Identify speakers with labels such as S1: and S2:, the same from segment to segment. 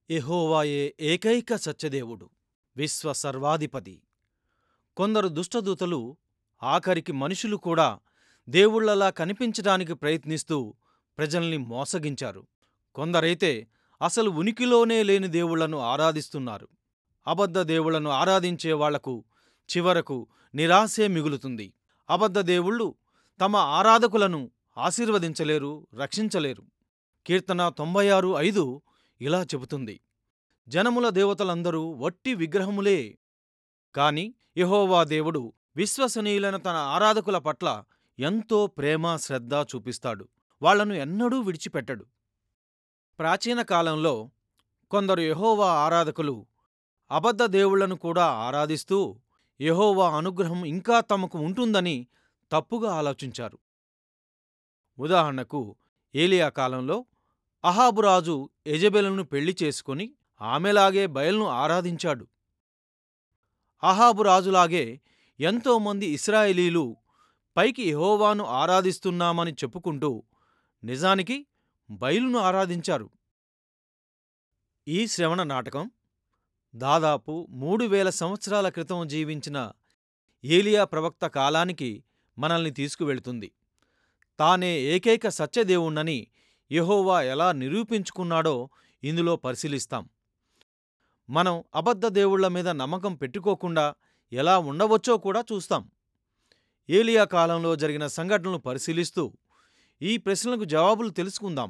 S1: యెహోవాయే ఏకైక సత్యదేవుడు విశ్వ సర్వాధిపతి కొందరు దుష్టదూతలు ఆఖరికి మనుషులు కూడా దేవుళ్ళలా కనిపించడానికి ప్రయత్నిస్తూ ప్రజల్ని మోసగించారు కొందరైతే అసలు ఉనికిలోనే లేని దేవుళ్ళను ఆరాధిస్తున్నారు అబద్ధ దేవుళ్ళను ఆరాధించే వాళ్లకు చివరకు నిరాశే మిగులుతుంది అబద్ధ దేవుళ్ళు తమ ఆరాధకులను ఆశీర్వదించలేరు రక్షించలేరు కీర్తన తొంభై ఆరు ఐదు ఇలా చెబుతుంది జనముల దేవతలందరూ వట్టి విగ్రహములే కాని యెహోవా దేవుడు విశ్వసనీయులైన తన ఆరాధకుల పట్ల ఎంతో ప్రేమ శ్రద్ధ చూపిస్తాడు వాళ్లను ఎన్నడూ విడిచిపెట్టడు ప్రాచీన కాలంలో కొందరు యెహోవా ఆరాధకులు అబద్ధ దేవుళ్లను కూడా ఆరాధిస్తూ యెహోవా అనుగ్రహం ఇంకా తమకు ఉంటుందని తప్పుగా ఆలోచించారు ఉదాహరణకు ఏలియా కాలంలో అహాబు రాజు యెజెబెలును పెళ్లి చేసుకుని ఆమెలాగే బయల్ను ఆరాధించాడు అహాబు రాజులాగే ఎంతోమంది ఇస్రాయేలీలు పైకి యెహోవాను ఆరాధిస్తున్నామని చెప్పుకుంటూ నిజానికి బయలును ఆరాధించారు ఈ శ్రవణ నాటకం దాదాపు మూడు వేల సంవత్సరాల క్రితం జీవించిన ఏలియా ప్రవక్త కాలానికి మనల్ని తీసుకువెళ్తుంది తానే ఏకైక సత్యదేవుణ్ణని యెహోవా ఎలా నిరూపించుకున్నాడో ఇందులో పరిశీలిస్తాం మనం అబద్ధ దేవుళ్ల మీద నమ్మకం పెట్టుకోకుండా ఎలా ఉండవచ్చో కూడా చూస్తాం ఏలియా కాలంలో జరిగిన సంఘటనలు పరిశీలిస్తూ ఈ ప్రశ్నలకు జవాబులు తెలుసుకుందాం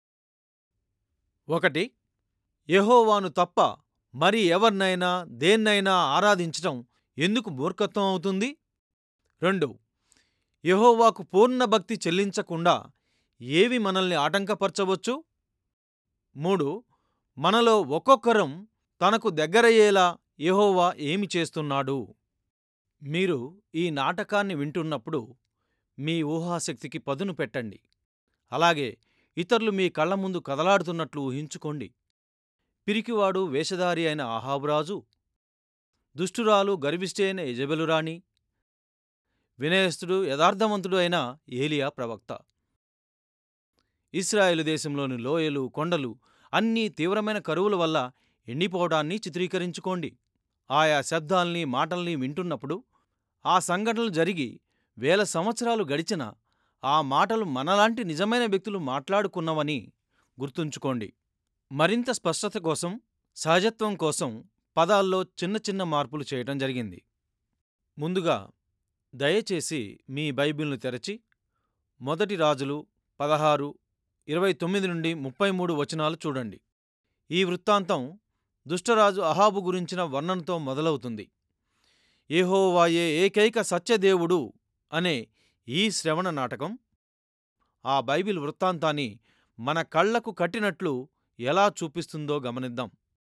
S1: ఒకటి యెహోవాను తప్ప మరి ఎవర్నైనా దేన్నైనా ఆరాధించటం ఎందుకు మూర్ఖత్వం అవుతుంది రెండు యెహోవాకు పూర్ణ భక్తి చెల్లించకుండా ఏవి మనల్ని ఆటంకపరచవచ్చు మూడు మనలో ఒక్కొక్కరం తనకు దగ్గరయ్యేలా యెహోవా ఏమి చేస్తున్నాడు మీరు ఈ నాటకాన్ని వింటున్నప్పుడు మీ ఊహాశక్తికి పదును పెట్టండి అలాగే ఇతరులు మీ కళ్ల ముందు కదలాడుతున్నట్లు ఊహించుకోండి పిరికివాడు వేషధారి అయిన ఆహాబురాజు దుష్టురాలు గర్విష్టి అయిన యజబెలురాణి వినయస్థుడు యథార్థవంతుడు అయిన ఏలియా ప్రవక్త ఇస్రాయేలు దేశంలోని లోయలు కొండలు అన్నీ తీవ్రమైన కరువుల వల్ల ఎండిపోవడాన్ని చిత్రీకరించుకోండి ఆయా శబ్దాల్ని మాటల్ని వింటున్నప్పుడు ఆ సంఘటనలు జరిగి వేల సంవత్సరాలు గడిచిన ఆ మాటలు మనలాంటి నిజమైన వ్యక్తులు మాట్లాడుకున్నవని గుర్తుంచుకోండి మరింత స్పష్టత కోసం సహజత్వం కోసం పదాల్లో చిన్న చిన్న మార్పులు చేయటం జరిగింది ముందుగా దయచేసి మీ బైబిల్ను తెరచి మొదటి రాజులు పదహారు ఇరవై తొమ్మిది నుండి ముప్పై మూడు వచనాలు చూడండి ఈ వృత్తాంతం దుష్టరాజు అహాబు గురించిన వర్ణనతో మొదలవుతుంది ఏహోవాయే ఏకైక సత్యదేవుడు అనే ఈ శ్రవణ నాటకం ఆ బైబిల్ వృత్తాంతాన్ని మన కళ్లకు కట్టినట్లు ఎలా చూపిస్తుందో గమనిద్దాం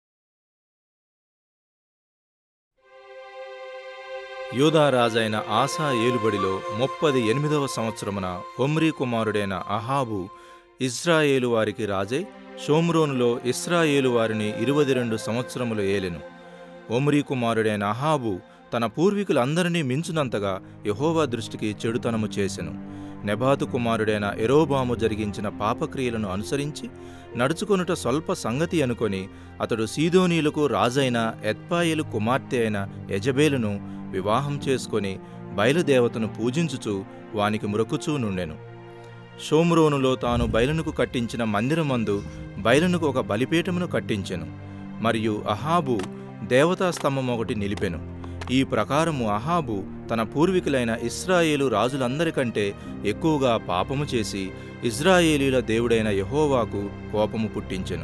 S2: యూదారాజైన ఆసా ఏలుబడిలో ముప్పది ఎనిమిదవ సంవత్సరమున ఒమ్రీ కుమారుడైన అహాబు ఇస్రాయేలు వారికి రాజై షోమ్రోనులో ఇస్రాయేలు వారిని ఇరువది రెండు సంవత్సరములు ఏలెను ఒమ్రీ కుమారుడైన అహాబు తన పూర్వీకులందరినీ మించునంతగా యహోవా దృష్టికి చెడుతనము చేసెను నెబాతు కుమారుడైన ఎరోబాము జరిగించిన పాపక్రియలను అనుసరించి నడుచుకొనుట స్వల్ప సంగతి అనుకొని అతడు సీదోనీలకు రాజైన ఎత్పాయేలు కుమార్తె అయిన యజబేలును వివాహం చేసుకొని బయలుదేవతను పూజించుచు వానికి మ్రొక్కుచూ నుండెను షోమ్రోనులో తాను బయలునుకు కట్టించిన మందిరమందు బయలునుకు ఒక బలిపీఠమును కట్టించెను మరియు అహాబు దేవతా స్తంభం ఒకటి నిలిపెను ఈ ప్రకారము అహాబు తన పూర్వీకులైన ఇస్రాయేలు రాజులందరికంటే ఎక్కువగా పాపము చేసి ఇజ్రాయేలీల దేవుడైన యహోవాకు కోపము పుట్టించెను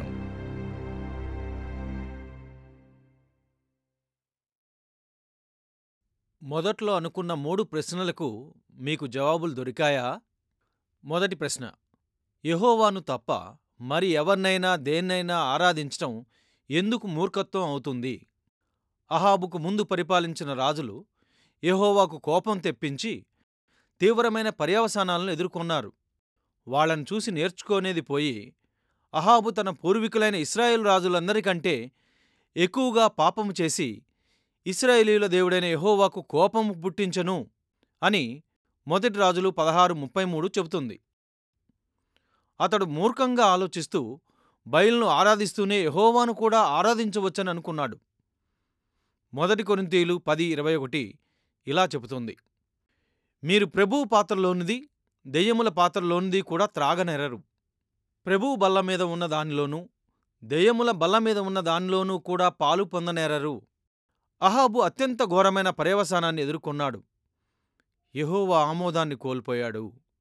S1: మొదట్లో అనుకున్న మూడు ప్రశ్నలకు మీకు జవాబులు దొరికాయా మొదటి ప్రశ్న యెహోవాను తప్ప మరి ఎవర్నైనా దేన్నైనా ఆరాధించటం ఎందుకు మూర్ఖత్వం అవుతుంది అహాబుకు ముందు పరిపాలించిన రాజులు యెహోవాకు కోపం తెప్పించి తీవ్రమైన పర్యవసానాలను ఎదుర్కొన్నారు వాళ్ళని చూసి నేర్చుకోనేది పోయి అహాబు తన పూర్వీకులైన ఇస్రాయేల్ రాజులందరికంటే ఎక్కువగా పాపము చేసి ఇస్రాయేలీల దేవుడైన యెహోవాకు కోపము పుట్టించను అని మొదటి రాజులు పదహారు ముప్పై మూడు చెబుతుంది అతడు మూర్ఖంగా ఆలోచిస్తూ బయలును ఆరాధిస్తూనే యహోవాను కూడా ఆరాధించవచ్చని అనుకున్నాడు మొదటి కొరింతీయులు పది ఇరవై ఒకటి ఇలా చెబుతుంది మీరు ప్రభువు పాత్రలోనిది దెయ్యముల పాత్రలోనిది కూడా త్రాగనెరరు ప్రభువు బల్ల మీద ఉన్న దానిలోనూ దెయ్యముల బల్ల మీద ఉన్న దానిలోనూ కూడా పాలు పొందనేరరు అహాబు అత్యంత ఘోరమైన పర్యవసానాన్ని ఎదుర్కొన్నాడు యెహోవా ఆమోదాన్ని కోల్పోయాడు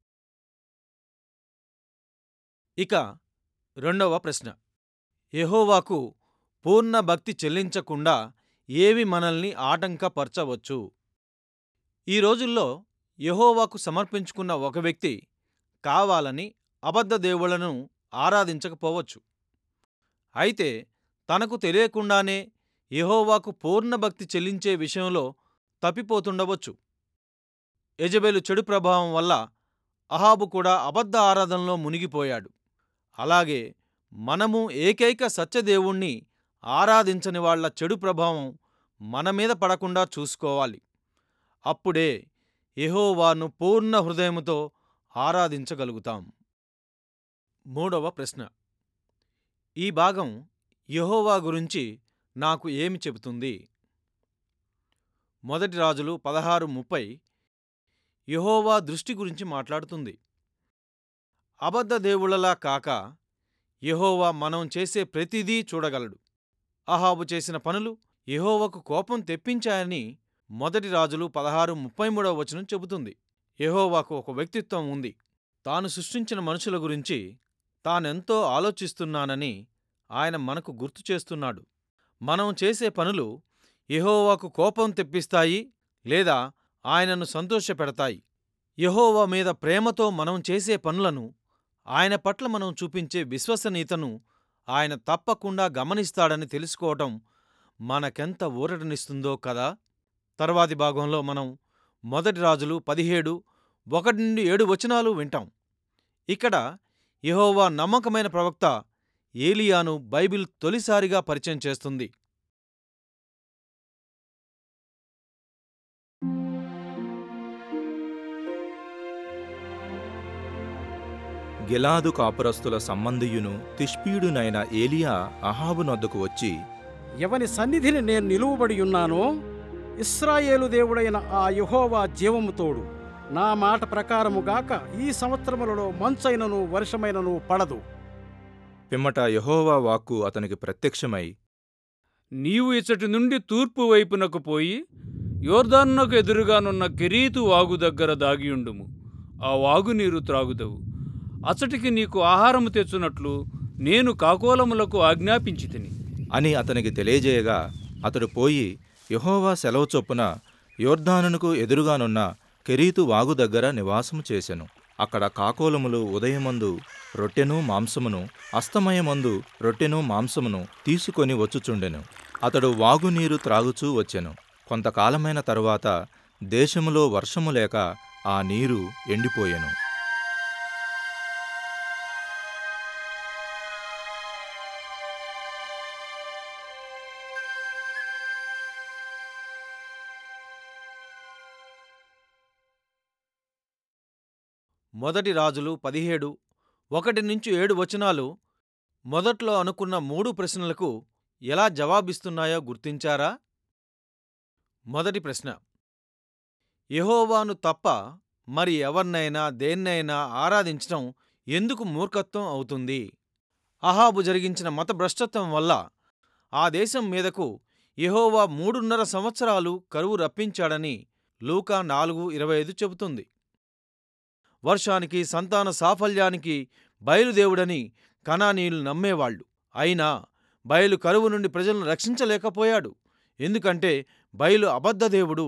S1: ఇక రెండవ ప్రశ్న యెహోవాకు పూర్ణ భక్తి చెల్లించకుండా ఏవి మనల్ని ఆటంకపరచవచ్చు ఈ రోజుల్లో యెహోవాకు సమర్పించుకున్న ఒక వ్యక్తి కావాలని అబద్ధ దేవుళ్లను ఆరాధించకపోవచ్చు అయితే తనకు తెలియకుండానే యెహోవాకు పూర్ణ భక్తి చెల్లించే విషయంలో తప్పిపోతుండవచ్చు యెజబెలు చెడు ప్రభావం వల్ల అహాబు కూడా అబద్ధ ఆరాధనలో మునిగిపోయాడు అలాగే మనము ఏకైక సత్యదేవుణ్ణి ఆరాధించని వాళ్ళ చెడు ప్రభావం మన మీద పడకుండా చూసుకోవాలి అప్పుడే యెహోవాను పూర్ణ హృదయముతో ఆరాధించగలుగుతాం మూడవ ప్రశ్న ఈ భాగం యెహోవా గురించి నాకు ఏమి చెబుతుంది మొదటి రాజులు పదహారు ముప్పై యెహోవా దృష్టి గురించి మాట్లాడుతుంది అబద్ధ దేవుళ్ళలా కాక యెహోవా మనం చేసే ప్రతిదీ చూడగలడు అహాబు చేసిన పనులు యెహోవాకు కోపం తెప్పించాయని మొదటి రాజులు పదహారు ముప్పై మూడవ వచనం చెబుతుంది యెహోవాకు ఒక వ్యక్తిత్వం ఉంది తాను సృష్టించిన మనుషుల గురించి తానెంతో ఆలోచిస్తున్నానని ఆయన మనకు గుర్తు చేస్తున్నాడు మనం చేసే పనులు యెహోవాకు కోపం తెప్పిస్తాయి లేదా ఆయనను సంతోషపెడతాయి యెహోవా మీద ప్రేమతో మనం చేసే పనులను ఆయన పట్ల మనం చూపించే విశ్వసనీయతను ఆయన తప్పకుండా గమనిస్తాడని తెలుసుకోవటం మనకెంత ఊరటనిస్తుందో కదా తర్వాతి భాగంలో మనం మొదటి రాజులు పదిహేడు ఒకటి నుండి ఏడు వచనాలు వింటాం ఇక్కడ యెహోవా నమ్మకమైన ప్రవక్త ఏలియాను బైబిల్ తొలిసారిగా పరిచయం చేస్తుంది
S2: గిలాదు కాపురస్తుల సంబంధియును తిష్పీయుడునైన ఏలియా అహాబు నొద్దకు వచ్చి
S3: ఎవని సన్నిధిని నేను నిలువబడి ఉన్నానో ఇస్రాయేలు దేవుడైన ఆ యెహోవా జీవము తోడు నా మాట ప్రకారముగాక ఈ సంవత్సరములలో మంచైనను వర్షమైనను పడదు
S2: పిమ్మట యెహోవా వాక్కు అతనికి ప్రత్యక్షమై
S4: నీవు ఇచ్చటి నుండి తూర్పు వైపునకు పోయి యోర్దానునకు ఎదురుగానున్న కెరీతు వాగు దగ్గర దాగియుండుము ఆ వాగు నీరు త్రాగుదవు అచటికి నీకు ఆహారము తెచ్చునట్లు నేను కాకోలములకు ఆజ్ఞాపించి తిని
S2: అని అతనికి తెలియజేయగా అతడు పోయి యెహోవా సెలవు చొప్పున యోర్ధానునకు ఎదురుగానున్న కెరీతు వాగు దగ్గర నివాసము చేసెను అక్కడ కాకోలములు ఉదయమందు రొట్టెను మాంసమును అస్తమయమందు రొట్టెను మాంసమును తీసుకొని వచ్చుచుండెను అతడు వాగునీరు త్రాగుచూ వచ్చెను కొంతకాలమైన తరువాత దేశములో వర్షము లేక ఆ నీరు ఎండిపోయెను
S1: మొదటి రాజులు పదిహేడు ఒకటి నుంచి ఏడు వచనాలు మొదట్లో అనుకున్న మూడు ప్రశ్నలకు ఎలా జవాబిస్తున్నాయో గుర్తించారా మొదటి ప్రశ్న యెహోవాను తప్ప మరి ఎవర్నైనా దేన్నైనా ఆరాధించటం ఎందుకు మూర్ఖత్వం అవుతుంది అహాబు జరిగించిన మత భ్రష్టత్వం వల్ల ఆ దేశం మీదకు యెహోవా మూడున్నర సంవత్సరాలు కరువు రప్పించాడని లూకా నాలుగు ఇరవై ఐదు చెబుతుంది వర్షానికి సంతాన సాఫల్యానికి బయలుదేవుడని కనానీయులు నమ్మేవాళ్లు అయినా బయలు కరువు నుండి ప్రజలను రక్షించలేకపోయాడు ఎందుకంటే బయలు అబద్ధదేవుడు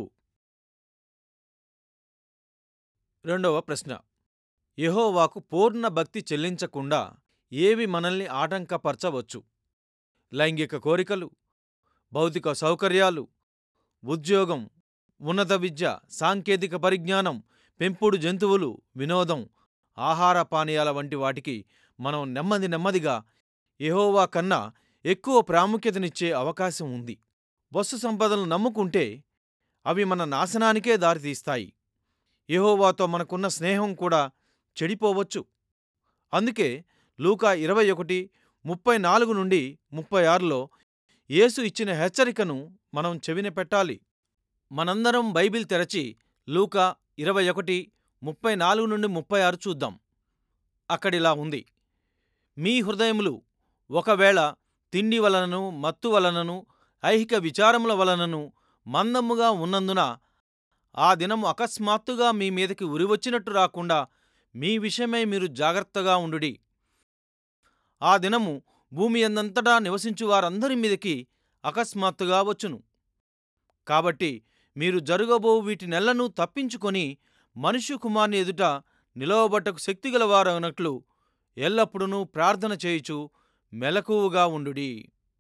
S1: రెండవ ప్రశ్న యెహోవాకు పూర్ణ భక్తి చెల్లించకుండా ఏవి మనల్ని ఆటంకపరచవచ్చు లైంగిక కోరికలు భౌతిక సౌకర్యాలు ఉద్యోగం ఉన్నత విద్య సాంకేతిక పరిజ్ఞానం పెంపుడు జంతువులు వినోదం ఆహార పానీయాల వంటి వాటికి మనం నెమ్మది నెమ్మదిగా యెహోవా కన్నా ఎక్కువ ప్రాముఖ్యతనిచ్చే అవకాశం ఉంది వస్తు సంపదలను నమ్ముకుంటే అవి మన నాశనానికే దారితీస్తాయి యెహోవాతో మనకున్న స్నేహం కూడా చెడిపోవచ్చు అందుకే లూకా ఇరవై ఒకటి ముప్పై నాలుగు నుండి ముప్పై ఆరులో యేసు ఇచ్చిన హెచ్చరికను మనం చెవిన పెట్టాలి మనందరం బైబిల్ తెరచి లూకా ఇరవై ఒకటి ముప్పై నాలుగు నుండి ముప్పై ఆరు చూద్దాం అక్కడిలా ఉంది మీ హృదయములు ఒకవేళ తిండి వలనను మత్తు వలనను ఐహిక విచారముల వలనను మందముగా ఉన్నందున ఆ దినము అకస్మాత్తుగా మీ మీదకి ఉరివచ్చినట్టు రాకుండా మీ విషయమై మీరు జాగ్రత్తగా ఉండుడి ఆ దినము భూమి అందంతటా నివసించు వారందరి మీదకి అకస్మాత్తుగా వచ్చును కాబట్టి మీరు జరగబో వీటినెల్లను తప్పించుకొని మనుష్య కుమార్ని ఎదుట నిలవబట్టకు శక్తిగలవారనట్లు ఎల్లప్పుడూ ప్రార్థన చేయుచు మెలకువగా ఉండుడి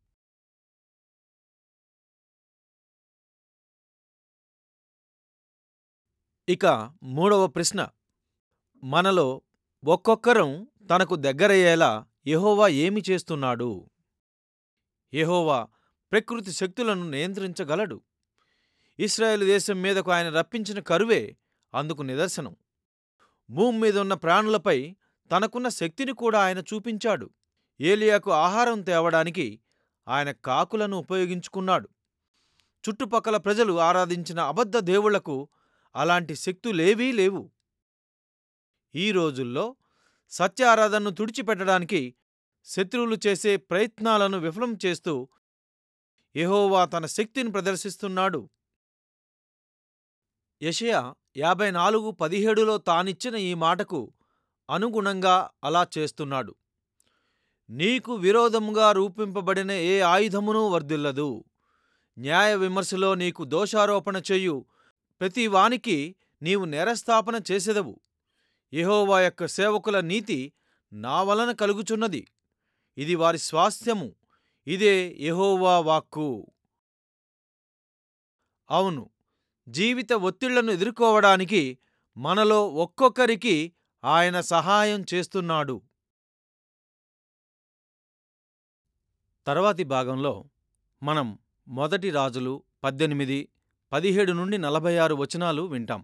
S1: ఇక మూడవ ప్రశ్న మనలో ఒక్కొక్కరం తనకు దగ్గరయ్యేలా యెహోవా ఏమి చేస్తున్నాడు యెహోవా ప్రకృతి శక్తులను నియంత్రించగలడు ఇస్రాయేల్ దేశం మీదకు ఆయన రప్పించిన కరువే అందుకు నిదర్శనం భూమి మీద ఉన్న ప్రాణులపై తనకున్న శక్తిని కూడా ఆయన చూపించాడు ఏలియాకు ఆహారం తేవడానికి ఆయన కాకులను ఉపయోగించుకున్నాడు చుట్టుపక్కల ప్రజలు ఆరాధించిన అబద్ధ దేవుళ్లకు అలాంటి శక్తులేవీ లేవు ఈ రోజుల్లో సత్య ఆరాధనను తుడిచిపెట్టడానికి శత్రువులు చేసే ప్రయత్నాలను విఫలం చేస్తూ యెహోవా తన శక్తిని ప్రదర్శిస్తున్నాడు యెషయా యాభై నాలుగు పదిహేడులో తానిచ్చిన ఈ మాటకు అనుగుణంగా అలా చేస్తున్నాడు నీకు విరోధముగా రూపింపబడిన ఏ ఆయుధమునూ వర్ధిల్లదు న్యాయ విమర్శలో నీకు దోషారోపణ చేయు ప్రతి వానికి నీవు నేరస్థాపన చేసెదవు యెహోవా యొక్క సేవకుల నీతి నా వలన కలుగుచున్నది ఇది వారి స్వాస్థ్యము ఇదే యెహోవా వాక్కు అవును జీవిత ఒత్తిళ్లను ఎదుర్కోవడానికి మనలో ఒక్కొక్కరికి ఆయన సహాయం చేస్తున్నాడు తర్వాతి భాగంలో మనం మొదటి రాజులు పద్దెనిమిది పదిహేడు నుండి నలభై ఆరు వచనాలు వింటాం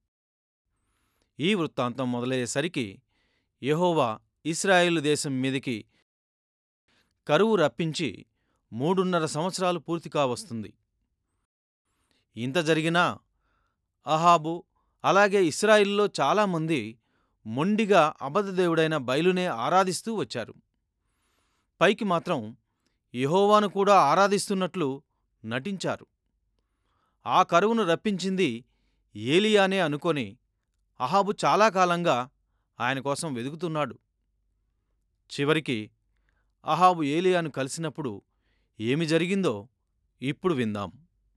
S1: ఈ వృత్తాంతం మొదలయ్యేసరికి యెహోవా ఇస్రాయేలు దేశం మీదికి కరువు రప్పించి మూడున్నర సంవత్సరాలు పూర్తి కావస్తుంది ఇంత జరిగినా అహాబు అలాగే ఇస్రాయిల్లో చాలామంది మొండిగా అబద్ధదేవుడైన బయలునే ఆరాధిస్తూ వచ్చారు పైకి మాత్రం యెహోవాను కూడా ఆరాధిస్తున్నట్లు నటించారు ఆ కరువును రప్పించింది ఏలియానే అనుకొని అహాబు చాలా కాలంగా ఆయన కోసం వెదుకుతున్నాడు చివరికి అహాబు ఏలియాను కలిసినప్పుడు ఏమి జరిగిందో ఇప్పుడు విందాం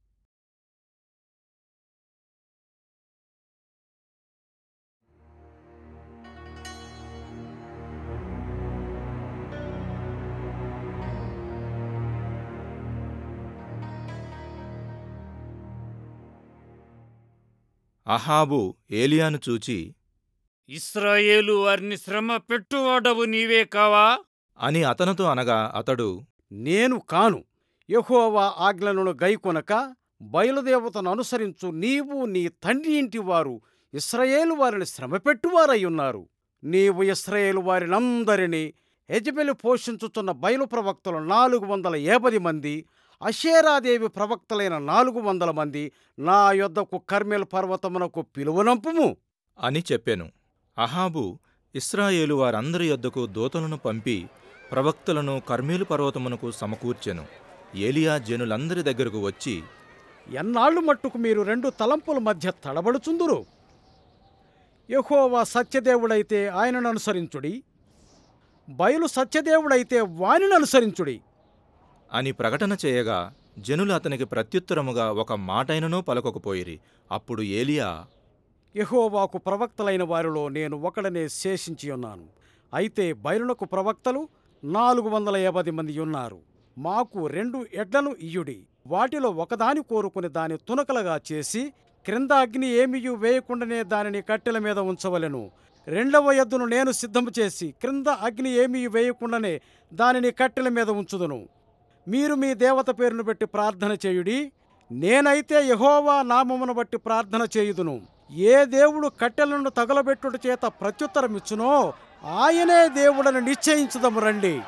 S2: అహాబు ఏలియాను చూచి
S4: ఇస్రాయేలు వారిని శ్రమ పెట్టువాడవు నీవే కావా
S2: అని అతనితో అనగా అతడు
S3: నేను కాను యెహోవా ఆజ్ఞలను గైకొనక బయలుదేవతను అనుసరించు నీవు నీ తండ్రి ఇంటి వారు ఇస్రాయేలు వారిని శ్రమపెట్టువారయ్యున్నారు నీవు ఇస్రాయేలు వారినందరినీ యజబెలు పోషించుతున్న బయలు ప్రవక్తలు నాలుగు వందల ఏబది మంది అషేరాదేవి ప్రవక్తలైన నాలుగు వందల మంది నా యొద్దకు కర్మెల్ పర్వతమునకు పిలువనంపుము
S2: అని చెప్పెను అహాబు ఇస్రాయేలు వారందరి యొద్దకు దూతలను పంపి ప్రవక్తలను కర్మేలు పర్వతమునకు సమకూర్చెను ఏలియా జనులందరి దగ్గరకు వచ్చి
S3: ఎన్నాళ్ళు మట్టుకు మీరు రెండు తలంపుల మధ్య తడబడుచుందురు యెహోవా సత్యదేవుడైతే ఆయనను అనుసరించుడి బయలు సత్యదేవుడైతే వానిని అనుసరించుడి
S2: అని ప్రకటన చేయగా జనులు అతనికి ప్రత్యుత్తరముగా ఒక మాటైననూ పలకకపోయిరి అప్పుడు ఏలియా
S3: యెహోవాకు ప్రవక్తలైన వారిలో నేను ఒకడనే శేషించి ఉన్నాను అయితే బయలునకు ప్రవక్తలు నాలుగు వందల యాభై మంది ఉన్నారు మాకు రెండు ఎడ్లను ఇయ్యుడి వాటిలో ఒకదాని కోరుకుని దాని తునకలుగా చేసి క్రింద అగ్ని ఏమియు వేయకుండానే దానిని కట్టెల మీద ఉంచవలెను రెండవ ఎద్దును నేను సిద్ధము చేసి క్రింద అగ్ని ఏమీ వేయకుండానే దానిని కట్టెల మీద ఉంచుదును మీరు మీ దేవత పేరును బట్టి ప్రార్థన చేయుడి నేనైతే యెహోవా నామమును బట్టి ప్రార్థన చేయుదును ఏ దేవుడు కట్టెలను తగలబెట్టుట చేత ప్రత్యుత్తరమిచ్చునో ఆయనే దేవుడని నిశ్చయించుదము రండి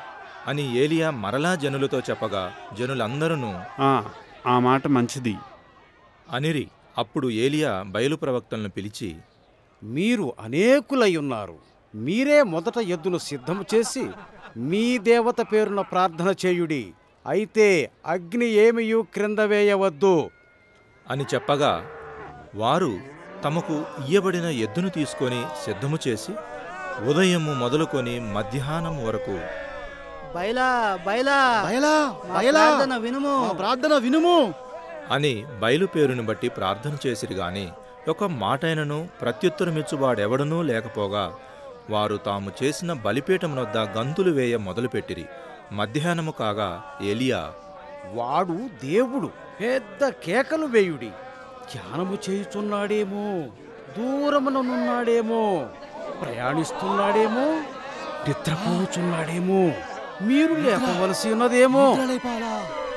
S2: అని ఏలియా మరలా జనులతో చెప్పగా జనులందరూ
S5: ఆ, ఆ మాట మంచిది
S2: అనిరి అప్పుడు ఏలియా బయలు ప్రవక్తలను పిలిచి
S3: మీరు అనేకులై ఉన్నారు మీరే మొదట ఎద్దును సిద్ధము చేసి మీ దేవత పేరున ప్రార్థన చేయుడి అయితే అగ్ని ఏమియు క్రింద వేయవద్దు
S2: అని చెప్పగా వారు తమకు ఇయ్యబడిన ఎద్దును తీసుకొని సిద్ధము చేసి ఉదయము మొదలుకొని మధ్యాహ్నం వరకు
S6: బయలా బయలా
S7: బయలా
S6: మా
S7: బయలా
S6: ప్రార్థన వినుము
S7: మా ప్రార్థన వినుము
S2: అని బయలుపేరుని బట్టి ప్రార్థన చేసిరి గాని ఒక మాటైనను ప్రత్యుత్తరమిచ్చువాడెవడనూ లేకపోగా వారు తాము చేసిన బలిపీఠమునొద్ద గంతులు వేయ మొదలుపెట్టిరి మధ్యాహ్నము కాగా ఏలియా
S3: వాడు దేవుడు పెద్ద కేకలు వేయుడి ధ్యానము చేయుచున్నాడేమో దూరముననున్నాడేమో ప్రయాణిస్తున్నాడేమో నిద్రపోచున్నాడేమో మీరు లేపవలసి ఉన్నదేమో
S7: నిద్రలేపాలా?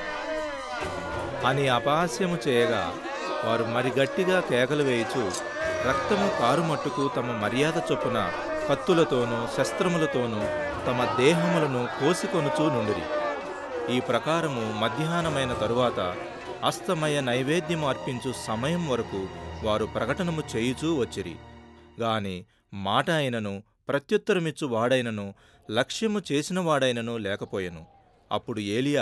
S2: అని అపహాస్యము చేయగా వారు మరి గట్టిగా కేకలు వేయుచు రక్తము కారుమట్టుకు తమ మర్యాద చొప్పున కత్తులతోనూ శస్త్రములతోనూ తమ దేహములను కోసికొనుచూ నుండిరి ఈ ప్రకారము మధ్యాహ్నమైన తరువాత అస్తమయ నైవేద్యము అర్పించు సమయం వరకు వారు ప్రకటనము చేయుచూ వచ్చిరి గాని మాట అయినను ప్రత్యుత్తరమిచ్చు వాడైనను లక్ష్యము చేసిన వాడైనను లేకపోయెను అప్పుడు ఏలియా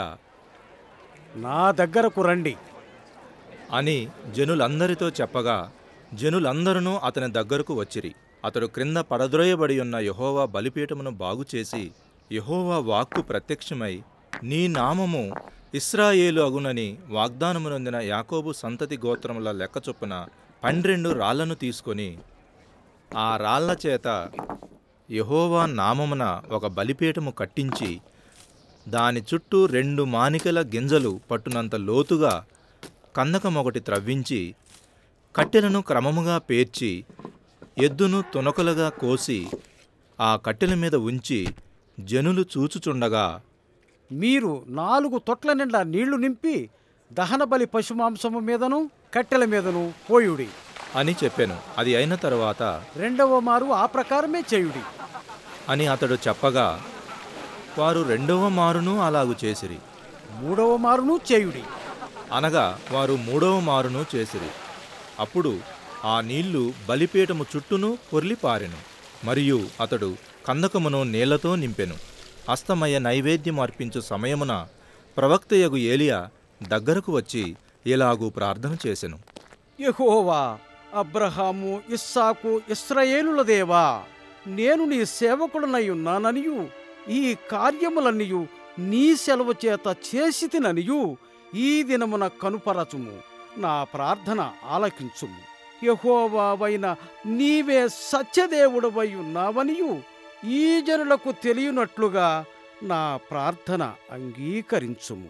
S3: నా దగ్గరకు రండి
S2: అని జనులందరితో చెప్పగా జనులందరూ అతని దగ్గరకు వచ్చిరి అతడు క్రింద పడద్రోయబడి ఉన్న యహోవా బలిపీఠమును బాగుచేసి యహోవా వాక్కు ప్రత్యక్షమై నీ నామము ఇస్రాయేలు అగునని వాగ్దానమునొందిన యాకోబు సంతతి గోత్రముల లెక్క చొప్పున పన్నెండు రాళ్లను తీసుకొని ఆ రాళ్ల చేత యహోవా నామమున ఒక బలిపీఠము కట్టించి దాని చుట్టూ రెండు మానికల గింజలు పట్టునంత లోతుగా కందకమొకటి త్రవ్వించి కట్టెలను క్రమముగా పేర్చి ఎద్దును తునకలుగా కోసి ఆ కట్టెల మీద ఉంచి జనులు చూచుచుండగా
S3: మీరు నాలుగు తొట్ల నిండా నీళ్లు నింపి దహనబలి పశుమాంసము మీదను కట్టెల మీదను పోయుడి
S2: అని చెప్పెను అది అయిన తరువాత
S3: రెండవ మారు ఆ ప్రకారమే చేయుడి
S2: అని అతడు చెప్పగా వారు రెండవ మారును అలాగు చేసిరి
S3: మూడవ మారును చేయుడి
S2: అనగా వారు మూడవ మారును చేసిరి అప్పుడు ఆ నీళ్లు బలిపీఠము చుట్టూను పొర్లిపారెను మరియు అతడు కందకమును నీళ్లతో నింపెను అస్తమయ నైవేద్యం అర్పించు సమయమున ప్రవక్తయగు ఏలియా దగ్గరకు వచ్చి ఇలాగూ ప్రార్థన చేసెను
S3: యెహోవా అబ్రహాము ఇస్సాకు ఇస్రాయేలుల దేవా నేను నీ సేవకుడనై ఉన్నాననియు ఈ కార్యములన్నీయు నీ సెలవు చేత చేసి తిననియు ఈ దినమున కనుపరచుము నా ప్రార్థన ఆలకించుము యహోవావైన నీవే సత్యదేవుడవై ఉన్నావనియు ఈ జనులకు తెలియనట్లుగా నా ప్రార్థన అంగీకరించుము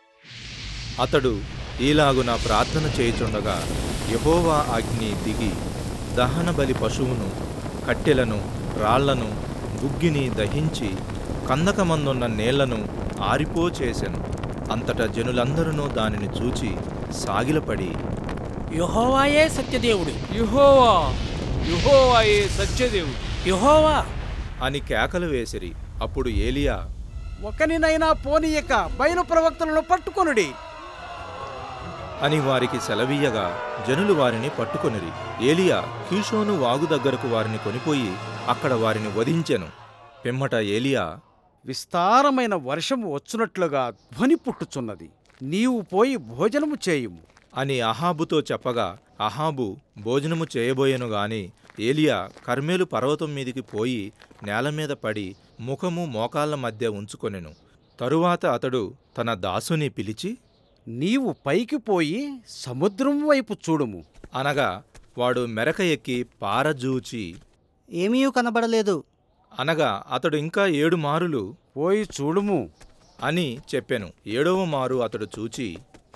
S2: అతడు ఈలాగున ప్రార్థన చేయుచుండగా యహోవా అగ్ని దిగి దహన బలి పశువును కట్టెలను రాళ్లను బుగ్గిని దహించి కందకమందున్న నీళ్లను ఆరిపో చేసెను అంతటా జనులందరూ దానిని చూచి సాగిలపడి
S8: యెహోవాయే సత్యదేవుడు
S4: యుహోవా యుహోవాయే సత్యదేవుడు
S8: యెహోవా
S2: అని కేకలు వేసిరి అప్పుడు ఏలియా
S3: ఒకనినైనా పోనీయక బయలు ప్రవక్తలను పట్టుకొనుడి
S2: అని వారికి సెలవీయగా జనులు వారిని పట్టుకొనిరి ఏలియా కీషోను వాగు దగ్గరకు వారిని కొనిపోయి అక్కడ వారిని వధించెను పిమ్మట ఏలియా
S3: విస్తారమైన వర్షము వచ్చునట్లుగా ధ్వని పుట్టుచున్నది నీవు పోయి భోజనము చేయుము
S2: అని అహాబుతో చెప్పగా అహాబు భోజనము చేయబోయెను గాని ఏలియా కర్మేలు పర్వతం మీదికి పోయి నేల మీద పడి ముఖము మోకాళ్ళ మధ్య ఉంచుకొనెను తరువాత అతడు తన దాసుని పిలిచి
S3: నీవు పైకి పోయి సముద్రం వైపు చూడుము
S2: అనగా వాడు మెరక ఎక్కి పారజూచి
S6: ఏమీ కనబడలేదు
S2: అనగా అతడు ఇంకా ఏడు మారులు
S3: పోయి చూడుము
S2: అని చెప్పెను ఏడవ మారు అతడు చూచి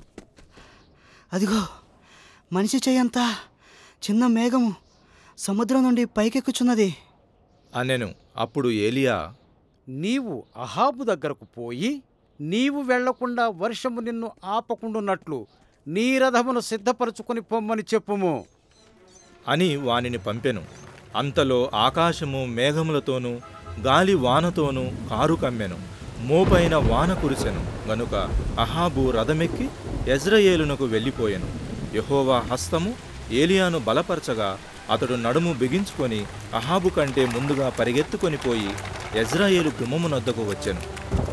S6: అదిగో మనిషి చెయ్యంతా చిన్న మేఘము సముద్రం నుండి పైకెక్కుచున్నది
S2: అనెను అప్పుడు ఏలియా
S3: నీవు అహాబు దగ్గరకు పోయి నీవు వెళ్లకుండా వర్షము నిన్ను ఆపకుండున్నట్లు నీ రథమును సిద్ధపరచుకుని పొమ్మని చెప్పుము
S2: అని వానిని పంపెను అంతలో ఆకాశము మేఘములతోనూ గాలి వానతోనూ కారు కమ్మెను మోపైన వాన కురిసెను గనుక అహాబు రథమెక్కి యజ్రయేలునకు వెళ్ళిపోయెను యెహోవా హస్తము ఏలియాను బలపరచగా అతడు నడుము బిగించుకొని అహాబు కంటే ముందుగా పరిగెత్తుకొని పోయి యజ్రాయేలు గుమ్మమునొద్దకు వచ్చెను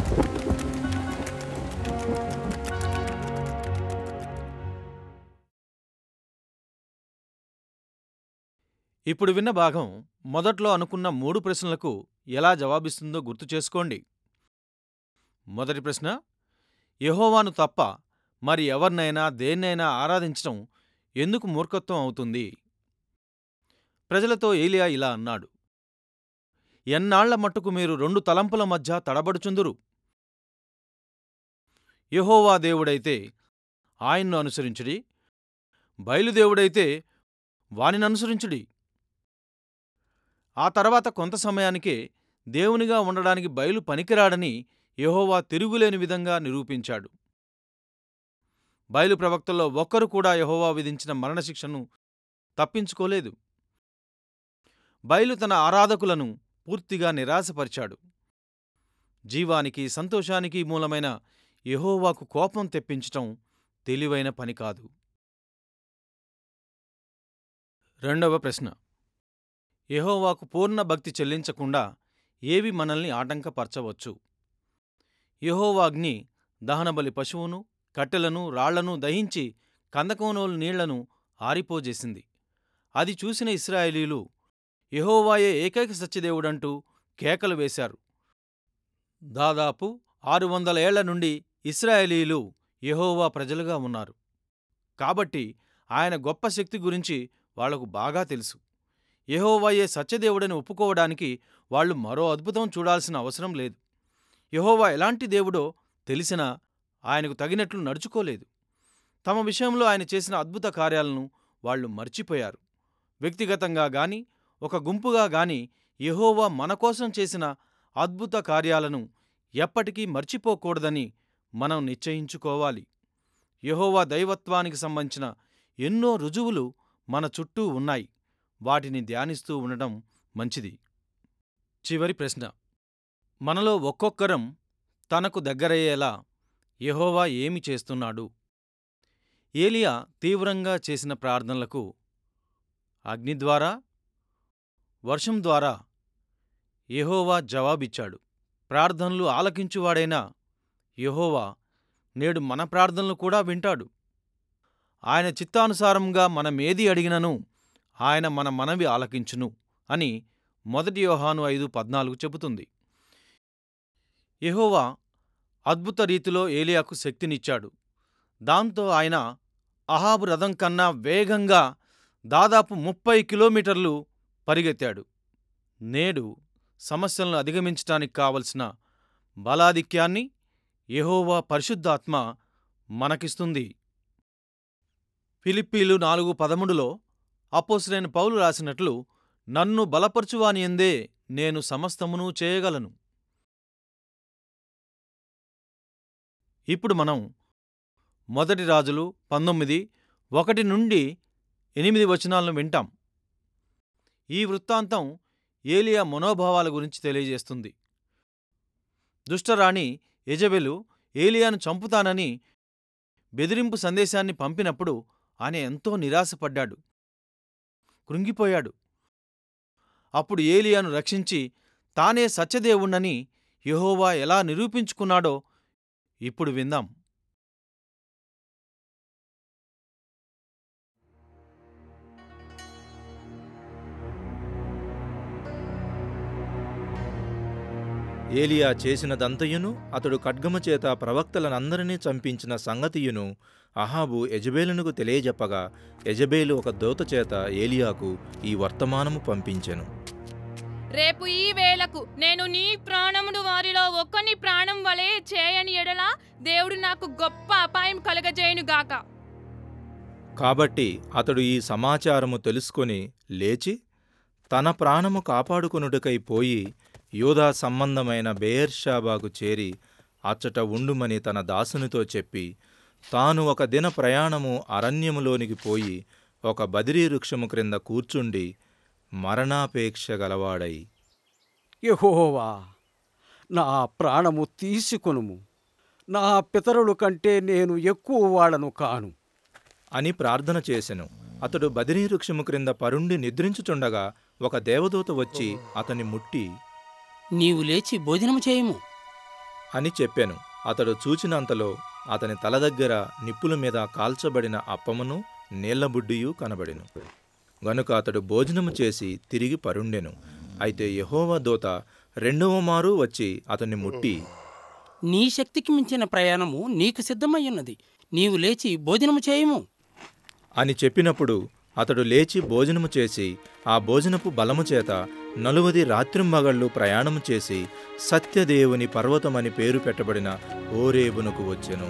S1: ఇప్పుడు విన్న భాగం మొదట్లో అనుకున్న మూడు ప్రశ్నలకు ఎలా జవాబిస్తుందో గుర్తు చేసుకోండి మొదటి ప్రశ్న యెహోవాను తప్ప మరి ఎవరినైనా దేన్నైనా ఆరాధించడం ఎందుకు మూర్ఖత్వం అవుతుంది ప్రజలతో ఏలియా ఇలా అన్నాడు ఎన్నాళ్ల మట్టుకు మీరు రెండు తలంపుల మధ్య తడబడుచుందురు యెహోవా దేవుడైతే ఆయన్ను అనుసరించుడి బయలుదేవుడైతే వానిననుసరించుడి ఆ తర్వాత కొంత సమయానికే దేవునిగా ఉండడానికి బయలు పనికిరాడని యెహోవా తిరుగులేని విధంగా నిరూపించాడు బయలు ప్రవక్తల్లో ఒక్కరు కూడా యెహోవా విధించిన మరణశిక్షను తప్పించుకోలేదు బయలు తన ఆరాధకులను పూర్తిగా నిరాశపరిచాడు జీవానికి సంతోషానికి మూలమైన యెహోవాకు కోపం తెప్పించటం తెలివైన పని కాదు రెండవ ప్రశ్న యెహోవాకు పూర్ణ భక్తి చెల్లించకుండా ఏవి మనల్ని ఆటంకపరచవచ్చు యెహోవాగ్ని దహనబలి పశువును కట్టెలను రాళ్లను దహించి కందకోనోలు నీళ్లను ఆరిపోజేసింది అది చూసిన ఇస్రాయేలీలు యెహోవాయే ఏకైక సత్యదేవుడంటూ కేకలు వేశారు దాదాపు ఆరు వందల ఏళ్ల నుండి ఇస్రాయేలీలు యెహోవా ప్రజలుగా ఉన్నారు కాబట్టి ఆయన గొప్ప శక్తి గురించి వాళ్లకు బాగా తెలుసు యెహోవాయే సత్యదేవుడని ఒప్పుకోవడానికి వాళ్ళు మరో అద్భుతం చూడాల్సిన అవసరం లేదు యెహోవా ఎలాంటి దేవుడో తెలిసినా ఆయనకు తగినట్లు నడుచుకోలేదు తమ విషయంలో ఆయన చేసిన అద్భుత కార్యాలను వాళ్ళు మర్చిపోయారు వ్యక్తిగతంగా గాని ఒక గుంపుగా గాని యెహోవా మన కోసం చేసిన అద్భుత కార్యాలను ఎప్పటికీ మర్చిపోకూడదని మనం నిశ్చయించుకోవాలి యెహోవా దైవత్వానికి సంబంధించిన ఎన్నో రుజువులు మన చుట్టూ ఉన్నాయి వాటిని ధ్యానిస్తూ ఉండడం మంచిది చివరి ప్రశ్న మనలో ఒక్కొక్కరం తనకు దగ్గరయ్యేలా యెహోవా ఏమి చేస్తున్నాడు ఏలియా తీవ్రంగా చేసిన ప్రార్థనలకు అగ్ని ద్వారా వర్షం ద్వారా యెహోవా జవాబిచ్చాడు ప్రార్థనలు ఆలకించువాడైన యెహోవా నేడు మన ప్రార్థనలు కూడా వింటాడు ఆయన చిత్తానుసారంగా మనమేది అడిగినను ఆయన మన మనవి ఆలకించును అని మొదటి యోహాను ఐదు పద్నాలుగు చెబుతుంది యెహోవా అద్భుత రీతిలో ఏలియాకు శక్తినిచ్చాడు దాంతో ఆయన అహాబు రథం కన్నా వేగంగా దాదాపు ముప్పై కిలోమీటర్లు పరిగెత్తాడు నేడు సమస్యలను అధిగమించటానికి కావలసిన బలాధిక్యాన్ని యెహోవా పరిశుద్ధాత్మ మనకిస్తుంది ఫిలిప్పీలు నాలుగు పదమూడులో అపోసరైన పౌలు రాసినట్లు నన్ను బలపరచువాని ఎందే నేను సమస్తమును చేయగలను ఇప్పుడు మనం మొదటి రాజులు పంతొమ్మిది ఒకటి నుండి ఎనిమిది వచనాలను వింటాం ఈ వృత్తాంతం ఏలియా మనోభావాల గురించి తెలియజేస్తుంది దుష్టరాణి యజబెలు ఏలియాను చంపుతానని బెదిరింపు సందేశాన్ని పంపినప్పుడు ఆయన ఎంతో నిరాశపడ్డాడు కృంగిపోయాడు అప్పుడు ఏలియాను రక్షించి తానే సత్యదేవుణ్ణని యెహోవా ఎలా నిరూపించుకున్నాడో ఇప్పుడు విందాం
S2: ఏలియా చేసినదంతయును అతడు ఖడ్గము చేత ప్రవక్తలనందరినీ చంపించిన సంగతియును అహాబు యజబేలునకు తెలియజెప్పగా యజబేలు ఒక దూత చేత ఏలియాకు ఈ వర్తమానము పంపించెను
S7: రేపు ఈ వేళకు నేను నీ ప్రాణమును వారిలో ఒక్కని ప్రాణం వలె చేయని ఎడల దేవుడు నాకు గొప్ప అపాయం కలగజేయునుగాక
S2: కాబట్టి అతడు ఈ సమాచారము తెలుసుకొని లేచి తన ప్రాణము కాపాడుకొనుటకై పోయి యూదా సంబంధమైన బెయర్షాబాకు చేరి అచ్చట ఉండుమని తన దాసునితో చెప్పి తాను ఒక దిన ప్రయాణము అరణ్యములోనికి పోయి ఒక బదిరీ వృక్షము క్రింద కూర్చుండి మరణాపేక్ష గలవాడై
S3: యెహోవా నా ప్రాణము తీసుకొనుము నా పితరుల కంటే నేను ఎక్కువ వాడను కాను
S2: అని ప్రార్థన చేసెను అతడు బదిరీ వృక్షము క్రింద పరుండి నిద్రించుచుండగా ఒక దేవదూత వచ్చి అతని ముట్టి
S8: నీవు లేచి భోజనము చేయుము
S2: అని చెప్పాను అతడు చూచినంతలో అతని తల దగ్గర నిప్పుల మీద కాల్చబడిన అప్పమును నీళ్లబుడ్డియు కనబడెను గనుక అతడు భోజనము చేసి తిరిగి పరుండెను అయితే యెహోవా దూత రెండవ మారు వచ్చి అతన్ని ముట్టి
S8: నీ శక్తికి మించిన ప్రయాణము నీకు సిద్ధమయ్యున్నది నీవు లేచి భోజనము చేయుము
S2: అని చెప్పినప్పుడు అతడు లేచి భోజనము చేసి ఆ భోజనపు బలము చేత నలువది రాత్రింబగళ్ళు ప్రయాణము చేసి సత్యదేవుని పర్వతమని పేరు పెట్టబడిన ఓరేబునకు వచ్చెను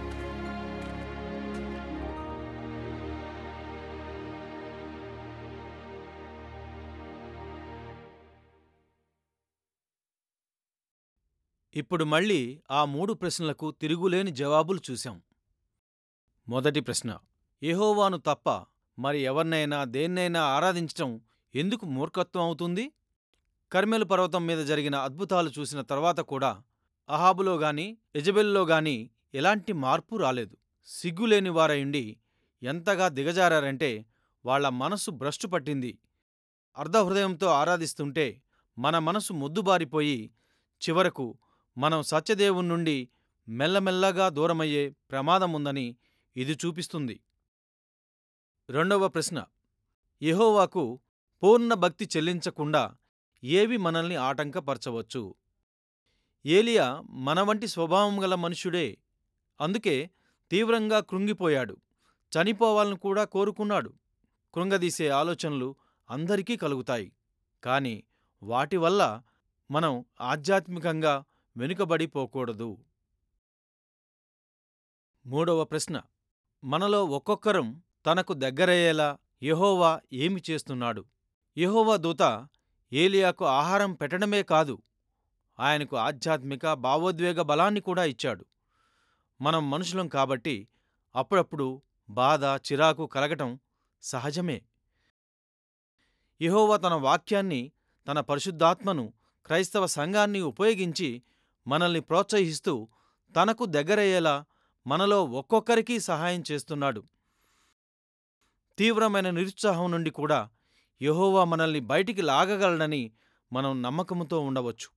S1: ఇప్పుడు మళ్ళీ ఆ మూడు ప్రశ్నలకు తిరుగులేని జవాబులు చూశాం మొదటి ప్రశ్న యెహోవాను తప్ప మరి ఎవరినైనా దేన్నైనా ఆరాధించటం ఎందుకు మూర్ఖత్వం అవుతుంది కర్మెలు పర్వతం మీద జరిగిన అద్భుతాలు చూసిన తర్వాత కూడా అహాబులో గాని యజబెల్లో గాని ఎలాంటి మార్పు రాలేదు సిగ్గులేని వారయుండి ఎంతగా దిగజారారంటే వాళ్ళ మనసు భ్రష్టు పట్టింది అర్ధహృదయంతో ఆరాధిస్తుంటే మన మనసు మొద్దుబారిపోయి చివరకు మనం సత్యదేవుని నుండి మెల్లమెల్లగా దూరమయ్యే ప్రమాదముందని ఇది చూపిస్తుంది రెండవ ప్రశ్న యెహోవాకు పూర్ణ భక్తి చెల్లించకుండా ఏవి మనల్ని ఆటంకపరచవచ్చు ఏలియా మన వంటి స్వభావం గల మనుష్యుడే అందుకే తీవ్రంగా కృంగిపోయాడు చనిపోవాలని కూడా కోరుకున్నాడు కృంగదీసే ఆలోచనలు అందరికీ కలుగుతాయి కాని వాటి వల్ల మనం ఆధ్యాత్మికంగా వెనుకబడిపోకూడదు మూడవ ప్రశ్న మనలో ఒక్కొక్కరం తనకు దగ్గరయ్యేలా యెహోవా ఏమి చేస్తున్నాడు యెహోవా దూత ఏలియాకు ఆహారం పెట్టడమే కాదు ఆయనకు ఆధ్యాత్మిక భావోద్వేగ బలాన్ని కూడా ఇచ్చాడు మనం మనుషులం కాబట్టి అప్పుడప్పుడు బాధ చిరాకు కలగటం సహజమే యెహోవా తన వాక్యాన్ని తన పరిశుద్ధాత్మను క్రైస్తవ సంఘాన్ని ఉపయోగించి మనల్ని ప్రోత్సహిస్తూ తనకు దగ్గరయ్యేలా మనలో ఒక్కొక్కరికీ సహాయం చేస్తున్నాడు తీవ్రమైన నిరుత్సాహం నుండి కూడా యెహోవా మనల్ని బయటికి లాగగలడని మనం నమ్మకంతో ఉండవచ్చు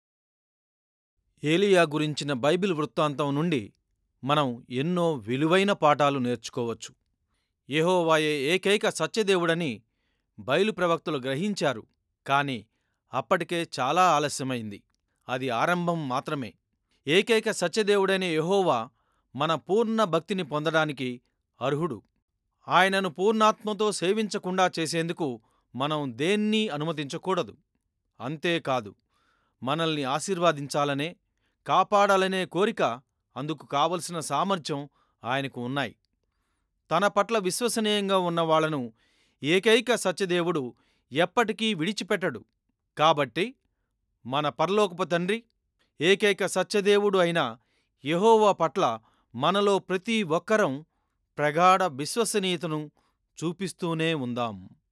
S1: ఏలియా గురించిన బైబిల్ వృత్తాంతం నుండి మనం ఎన్నో విలువైన పాఠాలు నేర్చుకోవచ్చు యెహోవాయే ఏకైక సత్యదేవుడని బయలు ప్రవక్తలు గ్రహించారు కాని అప్పటికే చాలా ఆలస్యమైంది అది ఆరంభం మాత్రమే ఏకైక సత్యదేవుడైన యెహోవా మన పూర్ణ భక్తిని పొందడానికి అర్హుడు ఆయనను పూర్ణాత్మతో సేవించకుండా చేసేందుకు మనం దేన్నీ అనుమతించకూడదు అంతేకాదు మనల్ని ఆశీర్వాదించాలనే కాపాడాలనే కోరిక అందుకు కావలసిన సామర్థ్యం ఆయనకు ఉన్నాయి తన పట్ల విశ్వసనీయంగా ఉన్న వాళ్లను ఏకైక సత్యదేవుడు ఎప్పటికీ విడిచిపెట్టడు కాబట్టి మన పరలోకపు తండ్రి ఏకైక సత్యదేవుడు అయిన యెహోవా పట్ల మనలో ప్రతి ఒక్కరం ప్రగాఢ విశ్వసనీయతను చూపిస్తూనే ఉందాం